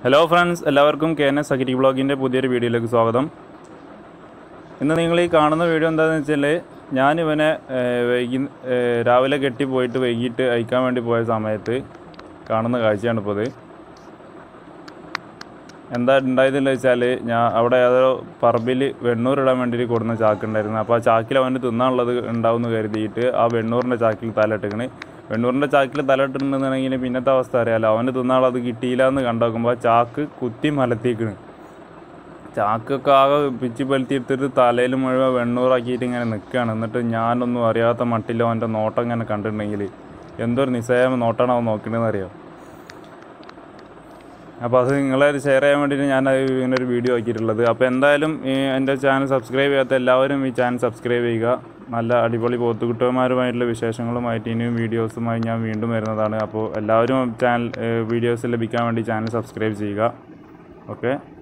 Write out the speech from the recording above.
hello friends എല്ലാവർക്കും K N S agri ബ്ലോഗിൻ്റെ പുതിയൊരു വീഡിയോയിലേക്ക് സ്വാഗതം ഇന്ന് നിങ്ങൾ ഈ കാണുന്ന വീഡിയോ എന്താണെന്ന് വെച്ചാൽ ഞാൻ ഇവനെ ഏഹ്, വൈകി ഏഹ്, രാവിലെ കെട്ടി പോയിട്ട് വൈകിട്ട് അയക്കാൻ വേണ്ടി പോയ സമയത്ത് കാണുന്ന കാഴ്ചയാണ് ഇപ്പോൾ ഇത് എന്താ ഉണ്ടായതെന്ന് വെച്ചാൽ ഞാൻ അവിടെ ഏതോ പറമ്പിൽ വെണ്ണൂറിടാൻ വേണ്ടിയിട്ട് കൊടുന്ന ചാക്ക് ഉണ്ടായിരുന്നു അപ്പോൾ ആ ചാക്കിൽ അവന് തിന്നാനുള്ളത് ഉണ്ടാവും എന്ന് കരുതിയിട്ട് ആ വെണ്ണൂറിൻ്റെ ചാക്കിൽ തലയിട്ടിക്കണ് വെണ്ണൂറിൻ്റെ ചാക്കിൽ തലയിട്ടിട്ടുണ്ടെന്നുണ്ടെങ്കിൽ പിന്നത്തെ അവസ്ഥ അറിയാലോ അവന് തിന്നാനുള്ളത് കിട്ടിയില്ല എന്ന് കണ്ടുനോക്കുമ്പോൾ ആ ചാക്ക് കുത്തി മലത്തിക്കണ് ചാക്കൊക്കെ ആകെ പിച്ചി പലുത്തിയെടുത്തിട്ട് തലയിൽ മുഴുവൻ വെണ്ണൂറാക്കിയിട്ട് ഇങ്ങനെ നിൽക്കുകയാണ് എന്നിട്ട് ഞാനൊന്നും അറിയാത്ത മട്ടിൽ അവൻ്റെ നോട്ടം ഇങ്ങനെ കണ്ടിട്ടുണ്ടെങ്കിൽ എന്തൊരു നിസ്സയം നോട്ടാണ് അവൻ നോക്കണമെന്ന് അറിയാം അപ്പോൾ അത് നിങ്ങളെ ഷെയർ ചെയ്യാൻ വേണ്ടിയിട്ട് ഞാൻ അത് ഇങ്ങനെ ഒരു വീഡിയോ ആക്കിയിട്ടുള്ളത് അപ്പോൾ എന്തായാലും ഈ എൻ്റെ ചാനൽ സബ്സ്ക്രൈബ് ചെയ്യാത്ത എല്ലാവരും ഈ ചാനൽ സബ്സ്ക്രൈബ് ചെയ്യുക നല്ല അടിപൊളി പോത്തുകുട്ടന്മാരുമായിട്ടുള്ള വിശേഷങ്ങളുമായിട്ട് ഇനിയും വീഡിയോസുമായി ഞാൻ വീണ്ടും വരുന്നതാണ് അപ്പോൾ എല്ലാവരും ചാനൽ വീഡിയോസ് ലഭിക്കാൻ വേണ്ടി ചാനൽ സബ്സ്ക്രൈബ് ചെയ്യുക ഓക്കെ